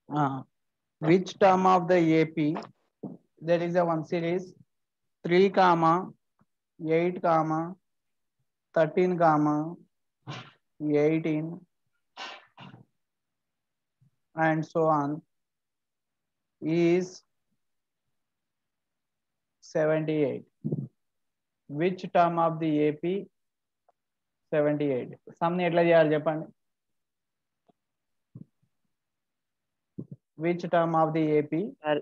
Uh, which term of the AP? There is a one series 3 comma 8 comma 13 comma 18 and so on is 78. Which term of the AP 78? సమ్ని ఎట్లా చేయాలి చెప్పండి which term of the AP Sir.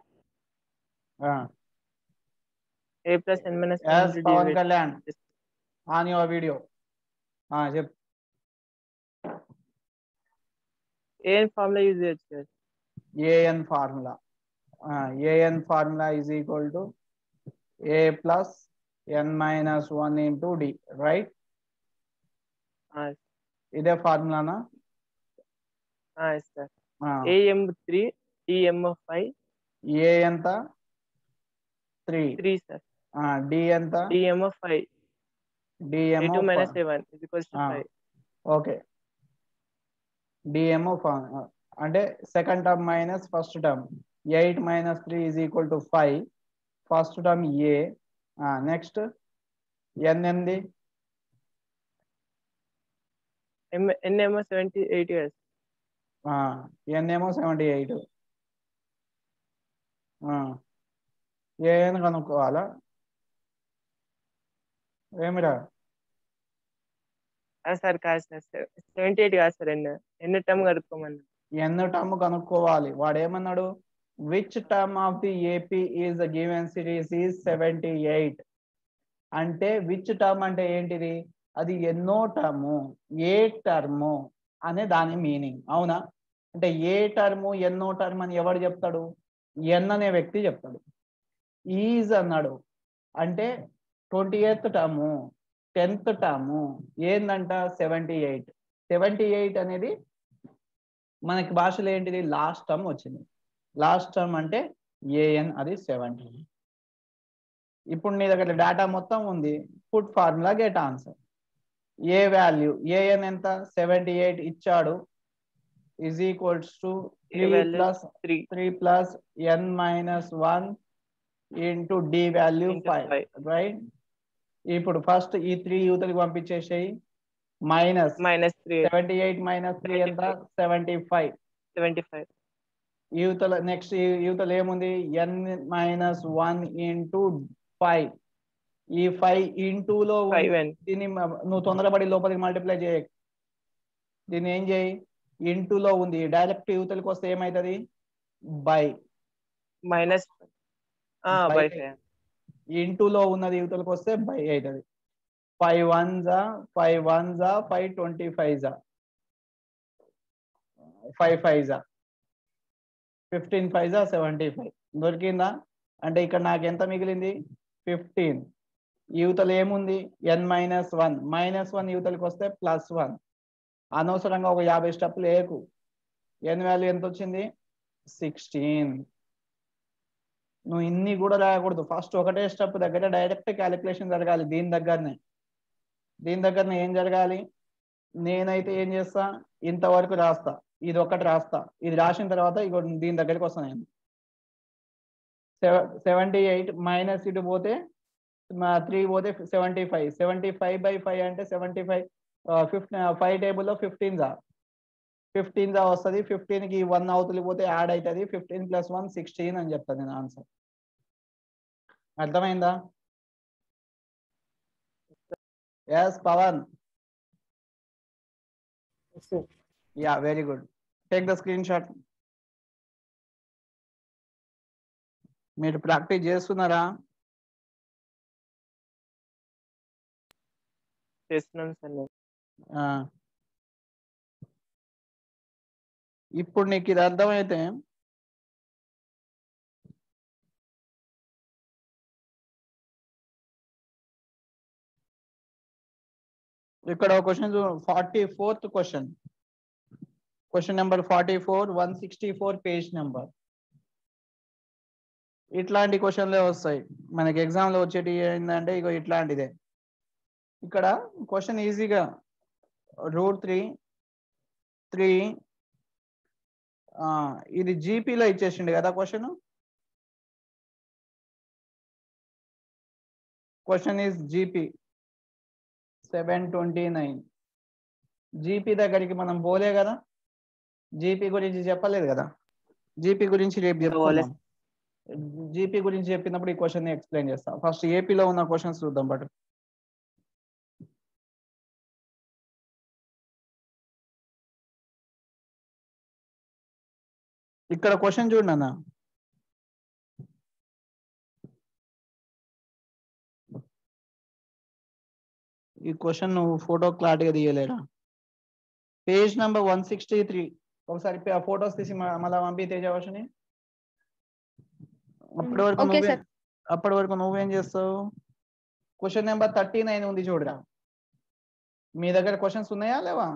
A plus n minus one as into పవన్ dv. కళ్యాణ్ on your video చెప్ ఏం formula use చేయొచ్చు sir A N formula A N formula is equal to A plus N minus one into D right ఇదే ఫార్ములానా sir A M three D M five A ఎంత three three sir D ఎంత D M five D M A two minus A one ఇది question Ah. Five okay D M O అంటే second term minus first term eight minus three is equal to five first term A next N ఎంది N ఏమో seventy eight years ఎన్ ఏమో seventy eight AN కనుక్కోవాలా ఏమిరా sir కాదు sir seventy eight కాదు sir N ఎన్ని term కడుక్కోమన్నా ఎన్ని term కనుక్కోవాలి వాడు ఏమన్నాడు which term of the AP is given series is seventy eight అంటే విచ్ టర్మ్ అంటే ఏంటిది అది ఎన్నో టర్ము ఏ టర్ము అనే దాని మీనింగ్ అవునా అంటే ఏ టర్ము ఎన్నో టర్మ్ అని ఎవడు చెప్తాడు ఎన్ అనే వ్యక్తి చెప్తాడు ఈజ్ అన్నాడు అంటే twenty eighth term tenth term ఏందంట సెవెంటీ ఎయిట్ సెవెంటీ ఎయిట్ అనేది మనకి భాషలో ఏంటిది లాస్ట్ టర్మ్ వచ్చింది లాస్ట్ టర్మ్ అంటే ఏఎన్ అది సెవెంటీ ఇప్పుడు నీ దగ్గర డేటా మొత్తం ఉంది put formula get answer a value a n ఎంత సెవెంటీ ఎయిట్ ఇచ్చాడు is equals to three value plus three three plus N minus one into d value Into five five. Right ఇప్పుడు first ఈ three యూతలకి పంపించేసేయి minus minus three seventy eight minus three ఎంత seventy five seventy five యువతల next యువతలు ఏముంది n minus one into five ఈ five ఇంటూలో ఫైవ్ ఎన్ దీన్ని మ- నువ్వు తొందరపడి లోపలికి మల్టిప్లై చేయ దీన్ని ఏం చేయి ఇంటూలో ఉంది డైరెక్ట్ యువతలకు వస్తే ఏమవుతుంది by minus By by five. Five ఇంటూలో ఉన్నది యువతలకు వస్తే బై అవుతుంది ఫైవ్ వన్ జా ఫైవ్ వన్ జా ఫైవ్ ట్వంటీ ఫైవ్ జా ఫైవ్ ఫైవ్ జా ఫిఫ్టీన్ ఫైవ్ జా సెవెంటీ ఫైవ్ దొరికిందా అంటే ఇక్కడ నాకు ఎంత మిగిలింది ఫిఫ్టీన్ యువతలు ఏముంది n minus one minus one యువతలకు వస్తే ప్లస్ వన్ అనవసరంగా ఒక యాభై స్టెప్లు వేయకు ఎన్ వాల్యూ ఎంత వచ్చింది సిక్స్టీన్ నువ్వు ఇన్ని కూడా రాయకూడదు ఫస్ట్ ఒకటే స్టెప్ దగ్గర డైరెక్ట్ క్యాలిక్యులేషన్ జరగాలి దీని దగ్గరనే దీని దగ్గరనే ఏం జరగాలి నేనైతే ఏం చేస్తా ఇంతవరకు రాస్తా ఇది ఒకటి రాస్తా ఇది రాసిన తర్వాత ఇగో దీని దగ్గరికి వస్తాను నేను సెవెంటీ ఎయిట్ మైనస్ ఇటు పోతే త్రీ పోతే seventy five seventy five by five అంటే సెవెంటీ ఫైవ్ ఫిఫ్టీ ఫైవ్ టేబుల్లో ఫిఫ్టీన్ జా ఫిఫ్టీన్ జా వస్తుంది ఫిఫ్టీన్కి వన్ అవుతుంది పోతే యాడ్ అవుతుంది ఫిఫ్టీన్ ప్లస్ వన్ సిక్స్టీన్ అని చెప్తాను నేను ఆన్సర్ అర్థమైందా yes Pavan yeah very good take the screenshot మీరు ప్రాక్టీస్ చేస్తున్నారా చేస్తున్నాం సార్ నేను ఆ. ఇప్పుడు నీకు ఇది అర్థమైతే ఇక్కడ question forty fourth question question number forty four one sixty four page number ఇట్లాంటి క్వశ్చన్లే వస్తాయి మనకి ఎగ్జామ్ లో వచ్చేటి ఏంటంటే ఇగో ఇట్లాంటిదే ఇక్కడ క్వశ్చన్ ఈజీగా రూట్ త్రీ త్రీ ఇది జీపీలో ఇచ్చేసిండు కదా question question is GP seven twenty nine GP దగ్గరికి మనం పోలే కదా జీపీ గురించి చెప్పలేదు కదా జీపీ గురించి రేపు పోలే. చెప్తాం జీపీ గురించి చెప్పినప్పుడు ఈ క్వశ్చన్ ఎక్స్ప్లెయిన్ చేస్తాం ఫస్ట్ ఏపీలో ఉన్న క్వశ్చన్స్ చూద్దాం బట్ ఇక్కడ క్వశ్చన్ చూడండి అన్న ఈ క్వశ్చన్ నువ్వు ఫోటో క్లారిటీగా తీయలేరా page number one sixty three ఒకసారి ఫోటోస్ తీసి మ- మళ్ళా పంపి తేజవర్షని అప్పటి వరకు Okay, నువ్వే sir. అప్పటి వరకు నువ్వేం చేస్తావు క్వశ్చన్ నెంబర్ థర్టీ నైన్ ఉంది చూడరా మీ దగ్గర క్వశ్చన్స్ ఉన్నాయా లేవా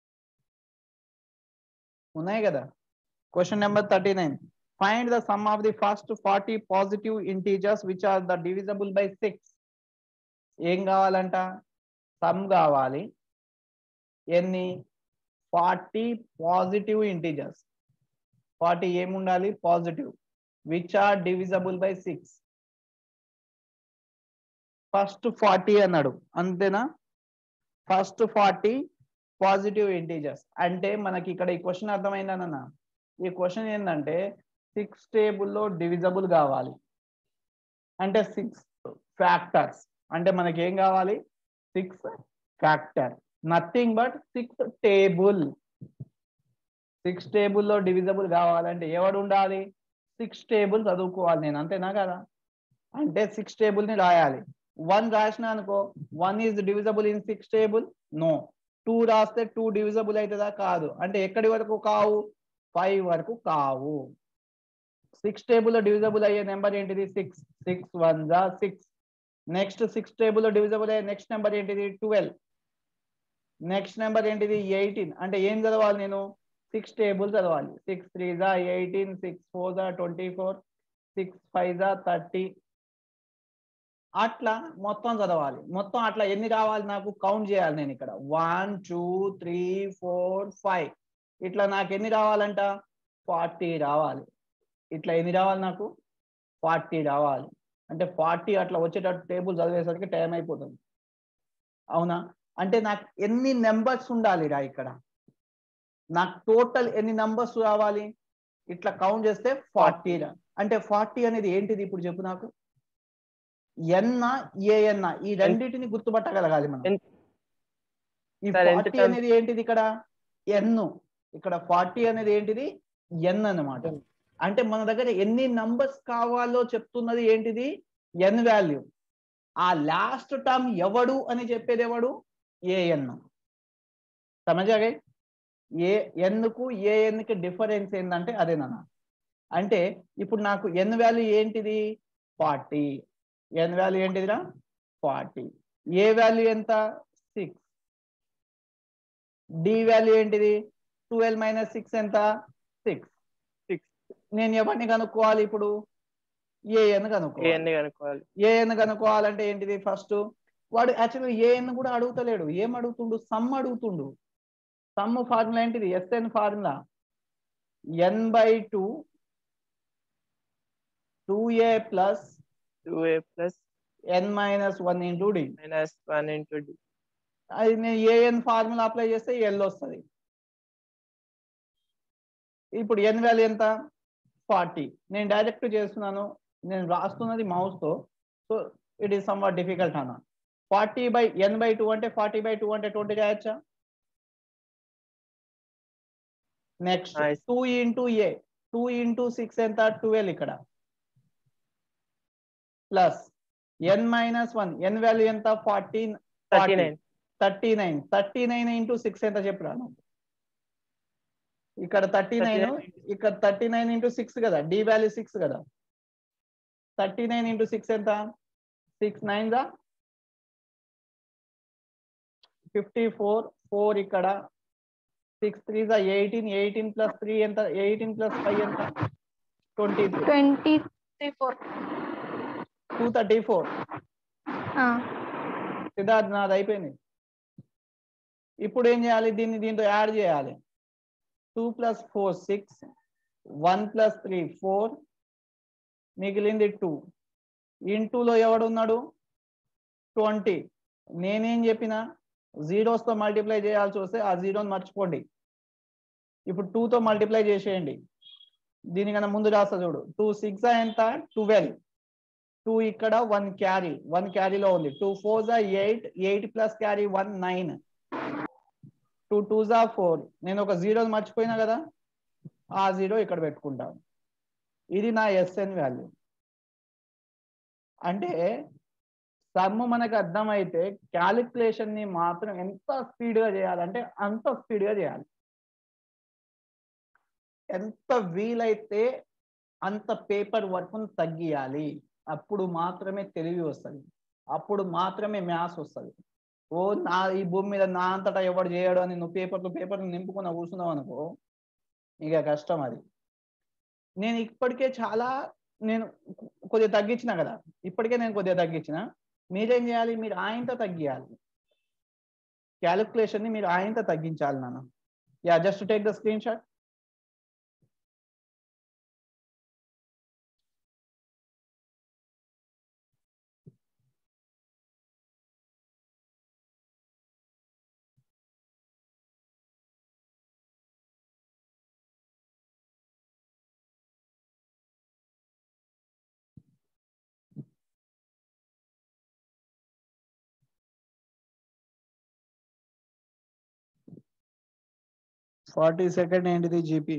ఉన్నాయి కదా question number thirty nine find the sum of the first forty positive integers which are the divisible by six ఏం కావాలంట సమ్ కావాలి ఎన్ని ఫార్టీ పాజిటివ్ ఇంటీజర్స్ ఫార్టీ ఏముండాలి positive which are divisible by six first forty అన్నాడు అంతేనా first forty positive integers అంటే మనకి ఇక్కడ ఈ క్వశ్చన్ అర్థమైందన్న ఈ క్వశ్చన్ ఏంటంటే సిక్స్ టేబుల్లో డివిజబుల్ కావాలి అంటే సిక్స్ ఫ్యాక్టర్స్ అంటే మనకి ఏం కావాలి six factor nothing but six table six టేబుల్లో డివిజబుల్ కావాలంటే ఎవడు ఉండాలి సిక్స్ టేబుల్ చదువుకోవాలి నేను అంతేనా కదా అంటే సిక్స్ టేబుల్ ని రాయాలి వన్ రాసిన అనుకో one is divisible in six table no two రాస్తే టూ డివిజబుల్ అవుతుందా కాదు అంటే ఎక్కడి వరకు కావు ఫైవ్ వరకు కావు సిక్స్ టేబుల్ లో డివిజబుల్ అయ్యే నెంబర్ ఏంటిది సిక్స్ సిక్స్ వన్ జా సిక్స్ నెక్స్ట్ సిక్స్ టేబుల్ లో డివిజబుల్ అయ్యే నెక్స్ట్ నెంబర్ ఏంటిది ట్వెల్వ్ నెక్స్ట్ నెంబర్ ఏంటిది ఎయిటీన్ అంటే ఏం చదవాలి నేను సిక్స్ టేబుల్ చదవాలి సిక్స్ త్రీ జా ఎయిటీన్ సిక్స్ ఫోర్ జా ట్వంటీ ఫోర్ సిక్స్ ఫైవ్ జా థర్టీ అట్లా మొత్తం చదవాలి మొత్తం అట్లా ఎన్ని రావాలి నాకు కౌంట్ చేయాలి నేను ఇక్కడ one two three four five ఇట్లా నాకు ఎన్ని రావాలంట ఫార్టీ రావాలి ఇట్లా ఎన్ని రావాలి నాకు ఫార్టీ రావాలి అంటే ఫార్టీ అట్లా వచ్చేటట్టు టేబుల్ చదివేసరికి టైం అయిపోతుంది అవునా అంటే నాకు ఎన్ని నెంబర్స్ ఉండాలి రా ఇక్కడ నాకు టోటల్ ఎన్ని నెంబర్స్ రావాలి ఇట్లా కౌంట్ చేస్తే ఫార్టీ రా అంటే ఫార్టీ అనేది ఏంటిది ఇప్పుడు చెప్పు నాకు ఎన్న ఏఎన్న ఈ రెండింటిని గుర్తుపట్టగలగాలి మనం ఎంత- ఈ సార్, ఎంత ఫార్టీ టైం- అనేది ఏంటిది ఇక్కడ ఎన్ ఇక్కడ ఫార్టీ అనేది ఏంటిది ఎన్ అన్నమాట అంటే మన దగ్గర ఎన్ని నంబర్స్ కావాలో చెప్తున్నది ఏంటిది ఎన్ వాల్యూ ఆ లాస్ట్ టర్మ్ ఎవడు అని చెప్పేది ఎవడు ఏఎన్ సమజాగే ఏ ఎన్కు ఏఎన్ కి డిఫరెన్స్ ఏంటంటే అదేనన్న అంటే ఇప్పుడు నాకు ఎన్ వాల్యూ ఏంటిది ఫార్టీ ఎన్ వాల్యూ ఏంటిదిరా ఫార్టీ ఏ వాల్యూ ఎంత సిక్స్ డి వాల్యూ ఏంటిది ట్వెల్వ్ మైనస్ సిక్స్ ఎంత సిక్స్ సిక్స్ నేను ఎవరిని కనుక్కోవాలి ఇప్పుడు ఏఎన్ కనుక్కోవాలి ఇవన్నీ కనుక్కోవాలి ఏఎన్ కనుక్కోవాలంటే ఏంటిది ఫస్ట్ వాడు యాక్చువల్గా ఏఎన్ కూడా అడుగుతలేడు ఏం అడుగుతుండు సమ్ అడుగుతుండు సమ్ ఫార్ములా ఏంటిది s n formula n by two two a plus two a plus N minus one into d minus one into d అది నేను ఏఎన్ ఫార్ములా అప్లై చేస్తే ఎల్ వస్తుంది ఇప్పుడు ఎన్ వాల్యూ ఎంత ఫార్టీ నేను డైరెక్ట్ చేస్తున్నాను నేను రాస్తున్నది mouse తో so it is somewhat difficult అన్న forty by n by two అంటే ఫార్టీ బై టూ అంటే ట్వంటీ రాయొచ్చా నెక్స్ట్ Nice. టూ ఇంటూ ఏ టూ ఇంటూ సిక్స్ ఎంత ట్వెల్వ్ ఇక్కడ ప్లస్ ఎన్ మైనస్ వన్ ఎన్ వాల్యూ ఎంత fourteen thirty nine thirty nine thirty nine into six ఎంత చెప్పరాను ఇక్కడ thirty nine ఇక్కడ థర్టీ నైన్ ఇంటూ సిక్స్ కదా డి వాల్యూ సిక్స్ కదా thirty nine into six ఎంత సిక్స్ నైన్ దా ఫిఫ్టీ ఫోర్ ఫోర్ ఇక్కడ సిక్స్ త్రీ దా ఎయిటీన్ ఎయిటీన్ ప్లస్ త్రీ ఎంత ఎయిటీన్ ప్లస్ ఫైవ్ ఎంత twenty three twenty three four two thirty four Siddharth నాది అయిపోయింది ఇప్పుడు ఏం చేయాలి దీన్ని దీంతో యాడ్ చేయాలి two plus four six one plus three four మిగిలింది టూ ఇంటూలో ఎవడున్నాడు ట్వంటీ నేనేం చెప్పిన జీరోస్తో మల్టిప్లై చేయాల్సి వస్తే ఆ జీరోని మర్చిపోండి ఇప్పుడు టూతో మల్టిప్లై చేసేయండి దీనికన్నా ముందు రాస్తా చూడు టూ సిక్స్ ఎంత ట్వెల్వ్ టూ ఇక్కడ వన్ క్యారీ వన్ క్యారీలో ఉంది టూ ఫోర్ జా eight eight plus carry one nine two two జా ఫోర్ నేను ఒక జీరో మర్చిపోయినా కదా ఆ జీరో ఇక్కడ పెట్టుకుంటాను ఇది నా ఎస్ఎన్ వాల్యూ అంటే సమ్ మనకు అర్థమైతే క్యాలిక్యులేషన్ ని మాత్రం ఎంత స్పీడ్ గా చేయాలంటే అంత స్పీడ్ గా చేయాలి ఎంత వీలైతే అంత పేపర్ వర్క్ తగ్గియాలి అప్పుడు మాత్రమే తెలివి వస్తుంది అప్పుడు మాత్రమే మ్యాథ్స్ వస్తుంది ఓ నా ఈ భూమి మీద నా అంతటా ఎవడు చేయడు అని నువ్వు పేపర్లు పేపర్లు నింపుకున్న కూర్చున్నావు అనుకో ఇక కష్టం అది నేను ఇప్పటికే చాలా నేను కొద్దిగా తగ్గించిన కదా ఇప్పటికే నేను కొద్దిగా తగ్గించిన మీరేం చేయాలి మీరు ఆయనతో తగ్గియాలి క్యాలిక్యులేషన్ ని మీరు ఆయనతో తగ్గించాలి నాన్న yeah just take the screenshot forty second ఏంటిది GP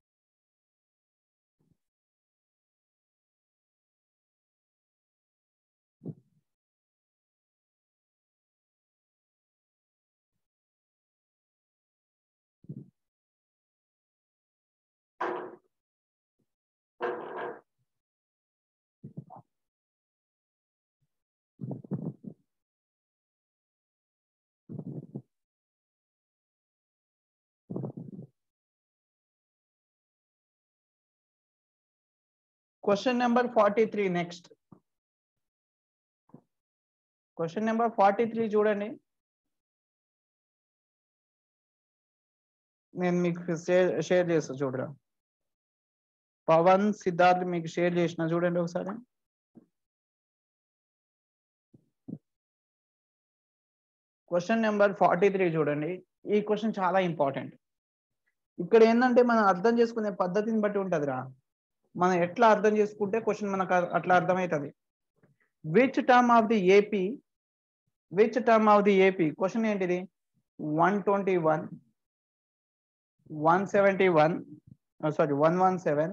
question number forty three next question number forty three చూడండి నేను మీకు షేర్ షేర్ చేస్తా చూడరా పవన్ సిద్ధార్థ్ మీకు షేర్ చేసిన చూడండి ఒకసారి క్వశ్చన్ నెంబర్ ఫార్టీ త్రీ చూడండి ఈ క్వశ్చన్ చాలా ఇంపార్టెంట్ ఇక్కడ ఏంటంటే మనం అర్థం చేసుకునే పద్ధతిని బట్టి ఉంటదిరా మనం ఎట్లా అర్థం చేసుకుంటే క్వశ్చన్ మనకు అట్లా అర్థమవుతుంది which term of the AP which term of the AP question ఏంటిది one twenty one one seventy one sorry one one seven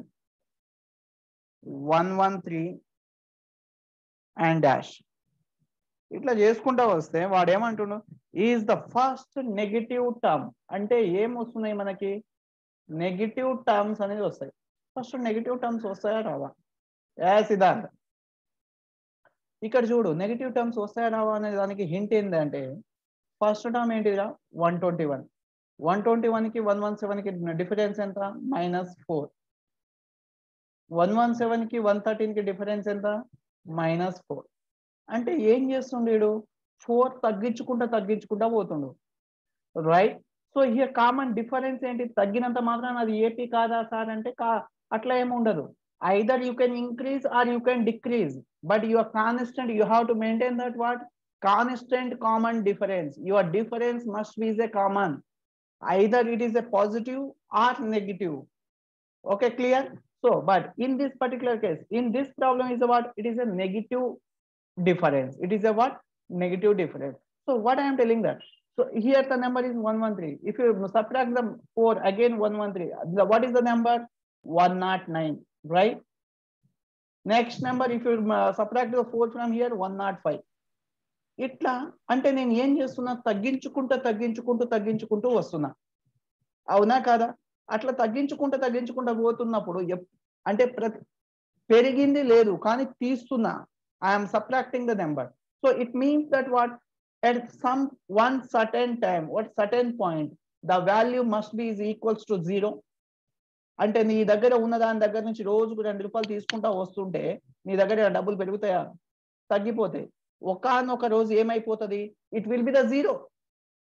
one one three and dash ఇట్లా చేసుకుంటా వస్తే వాడు ఏమంటుండు is the first negative term అంటే ఏం వస్తున్నాయి మనకి నెగిటివ్ టర్మ్స్ అనేది వస్తాయి ఫస్ట్ నెగిటివ్ టర్మ్స్ వస్తాయా రావా ఏ సిద్ధార్థ్ ఇక్కడ చూడు నెగిటివ్ టర్మ్స్ వస్తాయా రావా అనే దానికి హింట్ ఏంటంటే ఫస్ట్ టర్మ్ ఏంటిరా one twenty one one twenty వన్కి వన్ వన్ సెవెన్కి డిఫరెన్స్ ఎంత మైనస్ ఫోర్ వన్ వన్ సెవెన్కి వన్ థర్టీన్కి డిఫరెన్స్ ఎంత మైనస్ ఫోర్ అంటే ఏం చేస్తుండేడు ఫోర్ తగ్గించుకుంటా తగ్గించుకుంటా పోతుండు right so here common difference ఏంటి తగ్గినంత మాత్రం అది ఏపీ కాదా సార్ అంటే కా అట్లా ఏమి ఉండదు either you can increase or you can decrease but your constant you have to maintain that what constant common difference your difference must be a common either it is a positive or negative okay clear so but in this particular case in this problem is what it is a negative difference it is a what negative difference so what i am telling that so here the number is 113 if you subtract the 4 again 113 the, what is the number 109 right next number if you uh, subtract the 4 from here 105 ఇట్లా అంటే నేను ఏం చేస్తున్నా తగ్గించుకుంటూ తగ్గించుకుంటూ తగ్గించుకుంటూ వస్తున్నా అవునా కాదా అట్లా తగ్గించుకుంటూ తగ్గించుకుంటూ పోతున్నప్పుడు ఎప్- అంటే ప్రతి పెరిగింది లేదు కానీ తీస్తున్నా I'm subtracting the number so it means that what at some one certain time what certain point the value must be is equals to zero అంటే నీ దగ్గర ఉన్న దాని దగ్గర నుంచి రోజుకు రెండు రూపాయలు తీసుకుంటా వస్తుంటే నీ దగ్గర డబ్బులు పెరుగుతాయా తగ్గిపోతాయి ఒకనొక రోజు ఏమైపోతుంది it will be the zero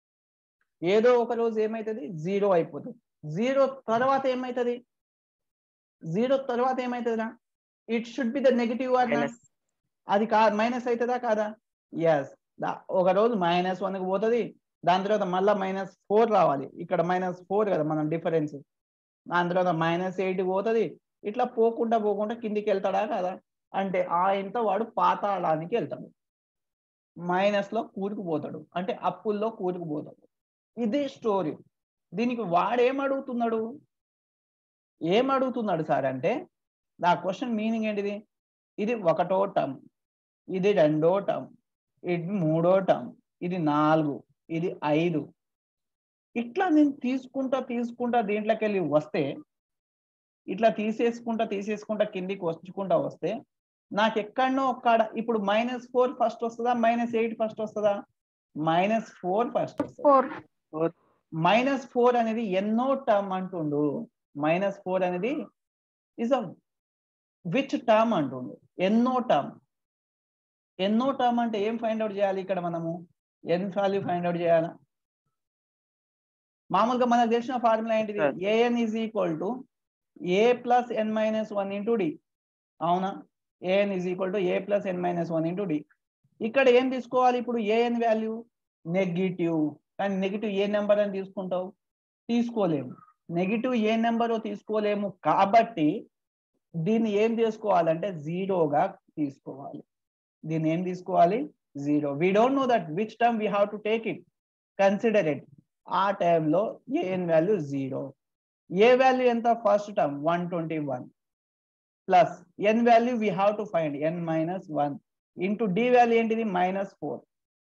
ఏదో ఒక రోజు ఏమైతుంది జీరో అయిపోతుంది జీరో తర్వాత ఏమైతుంది జీరో తర్వాత ఏమవుతుందిరా it should be the negative or minus అది కా మైనస్ అవుతుందా కాదా ఎస్ ఒక రోజు మైనస్ వన్కి పోతుంది దాని తర్వాత మళ్ళీ మైనస్ ఫోర్ రావాలి ఇక్కడ మైనస్ ఫోర్ కదా మనం డిఫరెన్స్ దాని తర్వాత మైనస్ ఎయిట్ పోతుంది ఇట్లా పోకుండా పోకుండా కిందికి వెళ్తాడా కదా అంటే ఆ ఇంత వాడు పాతాళానికి వెళ్తాడు మైనస్ లో కూరుకుపోతాడు అంటే అప్పుల్లో కూరుకుపోతాడు ఇది స్టోరీ దీనికి వాడేం అడుగుతున్నాడు ఏం అడుగుతున్నాడు సార్ అంటే నా క్వశ్చన్ మీనింగ్ ఏంటిది ఇది ఒకటో టర్మ్ ఇది రెండో టర్మ్ ఇది మూడో టర్మ్ ఇది నాలుగు ఇది ఐదు ఇట్లా నేను తీసుకుంటా తీసుకుంటా దీంట్లోకి వెళ్ళి వస్తే ఇట్లా తీసేసుకుంటా తీసేసుకుంటా కిందికి వచ్చుకుంటా వస్తే నాకు ఎక్కడనో ఒక్కడ ఇప్పుడు మైనస్ ఫోర్ ఫస్ట్ వస్తుందా మైనస్ ఎయిట్ ఫస్ట్ వస్తుందా మైనస్ ఫోర్ ఫస్ట్ వస్తుంది ఫోర్ మైనస్ ఫోర్ అనేది ఎన్నో టర్మ్ అంటుండు మైనస్ ఫోర్ అనేది ఇస్ అ విచ్ టర్మ్ అంటుండు ఎన్నో టర్మ్ ఎన్నో టర్మ్ అంటే ఏం ఫైండ్ అవుట్ చేయాలి ఇక్కడ మనము ఎన్ వాల్యూ ఫైండ్ అవుట్ చేయాలా మామూలుగా మనకు తెలిసిన ఫార్ములా ఏంటిది Sir. A n is equal to A plus N minus one into d అవునా a n is equal to A plus N minus one into d ఇక్కడ ఏం తీసుకోవాలి ఇప్పుడు ఏఎన్ వాల్యూ నెగిటివ్ కానీ నెగిటివ్ ఏ నెంబర్ అని తీసుకుంటావు తీసుకోలేము నెగిటివ్ ఏ నెంబర్ తీసుకోలేము కాబట్టి దీన్ని ఏం చేసుకోవాలంటే జీరోగా తీసుకోవాలి దీన్ని ఏం తీసుకోవాలి zero we don't know that which term we have to take it consider it ఆ టైంలో a n value zero a value ఎంత first term one twenty one plus n value we have to find n minus one into d value ఏంటిది minus four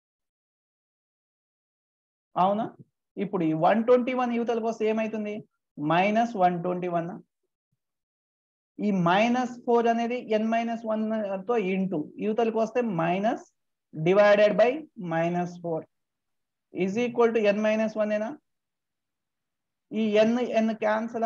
అవునా ఇప్పుడు ఈ one twenty one యువతలకు వస్తే ఏమైతుంది మైనస్ వన్ ట్వంటీ వన్ ఈ minus four అనేది ఎన్ మైనస్ వన్ తో ఇంటూ యువతలకు వస్తే minus divided by minus four is equal to n minus one ఏనా ఈ ఎన్ ఎన్ క్యాన్సలా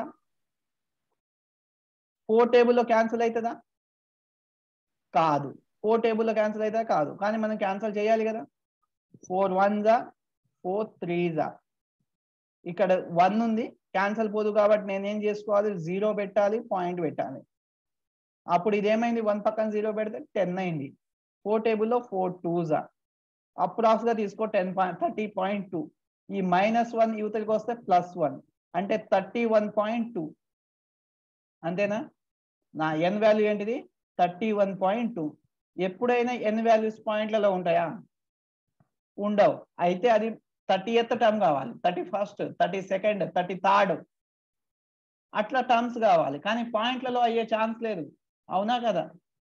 ఫోర్ టేబుల్లో క్యాన్సిల్ అవుతుందా కాదు ఫోర్ టేబుల్లో క్యాన్సిల్ అవుతుందా కాదు కానీ మనం క్యాన్సిల్ చేయాలి కదా ఫోర్ వన్ జా ఫోర్ త్రీ జా ఇక్కడ వన్ ఉంది క్యాన్సిల్ పోదు కాబట్టి నేను ఏం చేసుకోవాలి జీరో పెట్టాలి పాయింట్ పెట్టాలి అప్పుడు ఇదేమైంది వన్ పక్కన జీరో పెడితే టెన్ అయింది ఫోర్ టేబుల్లో ఫోర్ టూ జా అప్రాక్స్ గా తీసుకో ten point thirty point two ఈ మైనస్ వన్ యూతకి వస్తే ప్లస్ వన్ అంటే థర్టీ వన్ పాయింట్ టూ అంతేనా నా ఎన్ వాల్యూ ఏంటిది థర్టీ వన్ పాయింట్ టూ ఎప్పుడైనా ఎన్ వాల్యూస్ పాయింట్లలో ఉంటాయా ఉండవు అయితే అది థర్టీ ఎత్ టర్మ్ కావాలి thirty first thirty second thirty third అట్లా టర్మ్స్ కావాలి కానీ పాయింట్లలో అయ్యే ఛాన్స్ లేదు అవునా కదా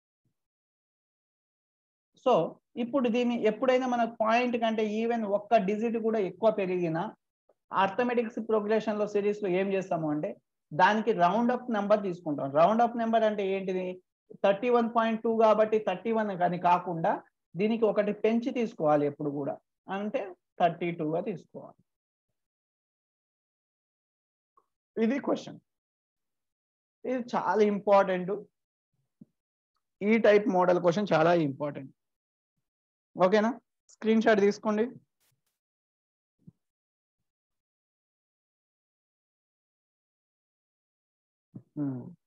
సో ఇప్పుడు దీన్ని ఎప్పుడైనా మన పాయింట్ కంటే ఈవెన్ ఒక్క డిజిట్ కూడా ఎక్కువ పెరిగినా అర్థమెటిక్స్ ప్రోగ్రెషన్ లో సిరీస్ లో ఏం చేస్తాము అంటే దానికి రౌండ్ అప్ నెంబర్ తీసుకుంటాం రౌండ్ అప్ నెంబర్ అంటే ఏంటిది థర్టీ వన్ పాయింట్ టూ కాబట్టి థర్టీ వన్ కానీ కాకుండా దీనికి ఒకటి పెంచి తీసుకోవాలి ఎప్పుడు కూడా అంటే థర్టీ టూగా తీసుకోవాలి ఇది క్వశ్చన్ ఇది చాలా ఇంపార్టెంట్ ఈ టైప్ మోడల్ క్వశ్చన్ చాలా ఇంపార్టెంట్ ఓకేనా స్క్రీన్ షాట్ తీసుకోండి Hmm.